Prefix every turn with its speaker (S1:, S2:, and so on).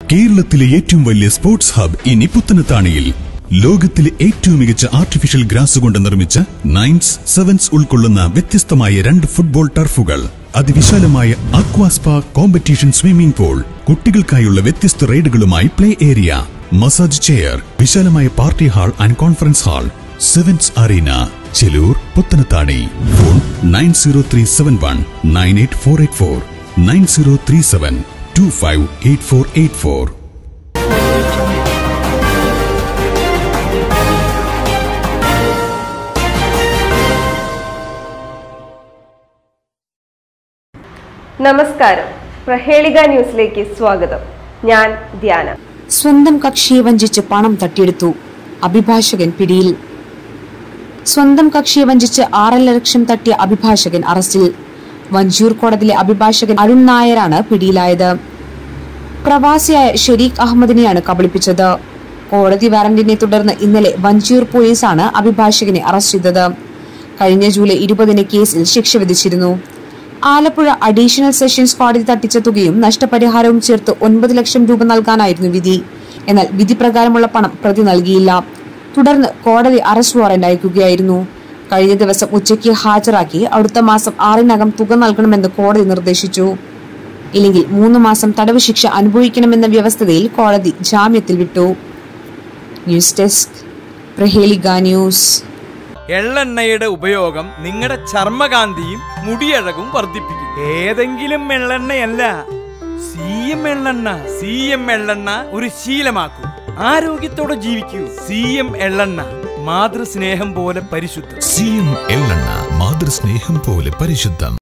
S1: കേരളത്തിലെ ഏറ്റവും വലിയ സ്പോർട്സ് ഹബ് ഇനി പുത്തനത്താണിയിൽ ലോകത്തിലെ ഏറ്റവും മികച്ച ആർട്ടിഫിഷ്യൽ ഗ്രാസ് കൊണ്ട് നിർമ്മിച്ച നയൻസ് സെവൻസ് ഉൾക്കൊള്ളുന്ന വ്യത്യസ്തമായ രണ്ട് ഫുട്ബോൾ ടർഫുകൾ അതിവിശാലമായ അക്വാസ്പ കോമ്പറ്റീഷൻ സ്വിമ്മിംഗ് പൂൾ കുട്ടികൾക്കായുള്ള വ്യത്യസ്ത റൈഡുകളുമായി പ്ലേ ഏരിയ മസാജ് ചെയർ വിശാലമായ party hall and conference hall sevens arena Chelur Puthanathani phone nine zero three seven one nine eight four eight four nine zero three seven two five eight four eight four
S2: നമസ്കാരം പ്രഹേളിക ന്യൂസിലേക്ക് സ്വാഗതം ഞാൻ ധ്യാന
S3: സ്വന്തം കക്ഷിയെ വഞ്ചിച്ച് പണം തട്ടിയെടുത്തു അഭിഭാഷകൻ പിടിയിൽ സ്വന്തം കക്ഷിയെ വഞ്ചിച്ച് ആറര ലക്ഷം തട്ടിയ അഭിഭാഷകൻ അറസ്റ്റിൽ വഞ്ചൂർ കോടതിയിലെ അഭിഭാഷകൻ അരുൺ നായരാണ് പിടിയിലായത് പ്രവാസിയായ ഷെരീഖ് അഹമ്മദിനെയാണ് കബളിപ്പിച്ചത് കോടതി വാറന്റിനെ തുടർന്ന് ഇന്നലെ വഞ്ചൂർ പോലീസാണ് അഭിഭാഷകനെ അറസ്റ്റ് ചെയ്തത് കഴിഞ്ഞ ജൂലൈ ഇരുപതിന് കേസിൽ ശിക്ഷ വിധിച്ചിരുന്നു ആലപ്പുഴ അഡീഷണൽ സെഷൻസ് കോടതി തട്ടിച്ച തുകയും നഷ്ടപരിഹാരവും ചേർത്ത് ഒൻപത് ലക്ഷം രൂപ നൽകാനായിരുന്നു വിധി എന്നാൽ വിധി പ്രകാരമുള്ള പണം പ്രതി നൽകിയില്ല തുടർന്ന് കോടതി അറസ്റ്റ് വാറന്റ് അയക്കുകയായിരുന്നു കഴിഞ്ഞ ദിവസം ഉച്ചയ്ക്ക് ഹാജരാക്കി അടുത്ത മാസം ആറിനകം തുക നൽകണമെന്ന് കോടതി നിർദ്ദേശിച്ചു ഇല്ലെങ്കിൽ മൂന്ന് മാസം തടവ് ശിക്ഷ അനുഭവിക്കണമെന്ന വ്യവസ്ഥയിൽ കോടതി ജാമ്യത്തിൽ വിട്ടു ന്യൂസ് ഡെസ്ക് പ്രഹേലിക ന്യൂസ്
S4: എള്ളെണ്ണയുടെ ഉപയോഗം നിങ്ങളുടെ ചർമ്മകാന്തിയും മുടിയഴകും വർദ്ധിപ്പിക്കും ഏതെങ്കിലും എള്ളെണ്ണയല്ല സി എം എള്ളെണ്ണ സി എം എള്ളെണ്ണ ഒരു ശീലമാക്കൂ ആരോഗ്യത്തോടെ ജീവിക്കൂ സി എം എള്ളെണ്ണ മാതൃസ്നേഹം പോലെ പരിശുദ്ധം
S1: സി എം എള്ളെണ്ണ മാതൃസ്നേഹം പോലെ പരിശുദ്ധം